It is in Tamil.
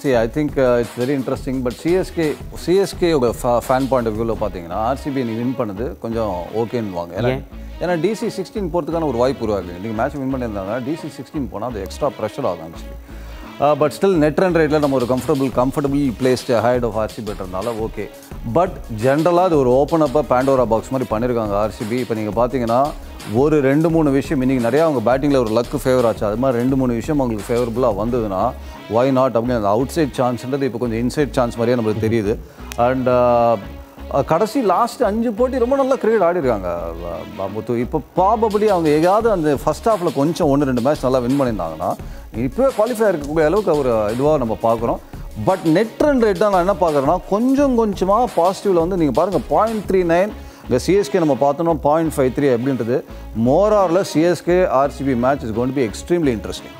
C I think it's very interesting but CSK CSK fan point of வியூவில் பார்த்தீங்கன்னா ஆர்சிபி நீ வின் பண்ணது கொஞ்சம் ஓகேன்னுவாங்க ஏன்னா ஏன்னா டிசி சிக்ஸ்டீன் போகிறதுக்கான ஒரு வாய்ப்பு உருவாகுது நீங்கள் மேட்ச் வின் பண்ணியிருந்தாங்க டிசி சிக்ஸ்டீன் போனால் அது எக்ஸ்ட்ரா ப்ரெஷர் ஆகும் actually but still net run ரேட்டில் நம்ம ஒரு comfortable comfortable placed height of RCB பெற்றதுனால ஓகே பட் ஜென்ரலாக அது ஒரு ஓப்பன் அப்போ பேண்டோரா பாக்ஸ் மாதிரி பண்ணியிருக்காங்க ஆர்சிபி இப்போ நீங்கள் பார்த்தீங்கன்னா ஒரு ரெண்டு மூணு விஷயம் இன்றைக்கி நிறையா அவங்க பேட்டிங்கில் ஒரு லக்கு ஃபேவர் ஆச்சு அது மாதிரி ரெண்டு மூணு விஷயம் அவங்களுக்கு ஃபேவரபுளாக வந்ததுன்னா ஒய் நாட் அப்படின்னு அந்த அவுட் சைட் சான்ஸ்ன்றது இப்போ கொஞ்சம் இன்சைட் சான்ஸ் மாதிரியே நம்மளுக்கு தெரியுது அண்ட் கடைசி லாஸ்ட் அஞ்சு போட்டி ரொம்ப நல்லா கிரிக்கெட் ஆடிருக்காங்க அஹ் முத்து இப்போ ப்ராபபிளி அவங்க எங்கேயாவது அந்த ஃபர்ஸ்ட் ஹாஃபில் கொஞ்சம் ஒன்று ரெண்டு மேட்ச் நல்லா வின் பண்ணியிருந்தாங்கன்னா இப்போவே குவாலிஃபை இருக்கக்கூடிய அளவுக்கு ஒரு இதுவாக நம்ம பார்க்குறோம் பட் நெட் ரன் ரேட் தான் நான் என்ன பார்க்குறேன்னா கொஞ்சம் கொஞ்சமாக பாசிட்டிவில் வந்து நீங்கள் பாருங்கள் பாயிண்ட் த்ரீ நைன் இந்த சிஎஸ்கே நம்ம பார்த்தோம்னா பாயிண்ட் ஃபைவ் த்ரீ அப்படின்றது மோராரில் CSK RCB match is gonna be extremely interesting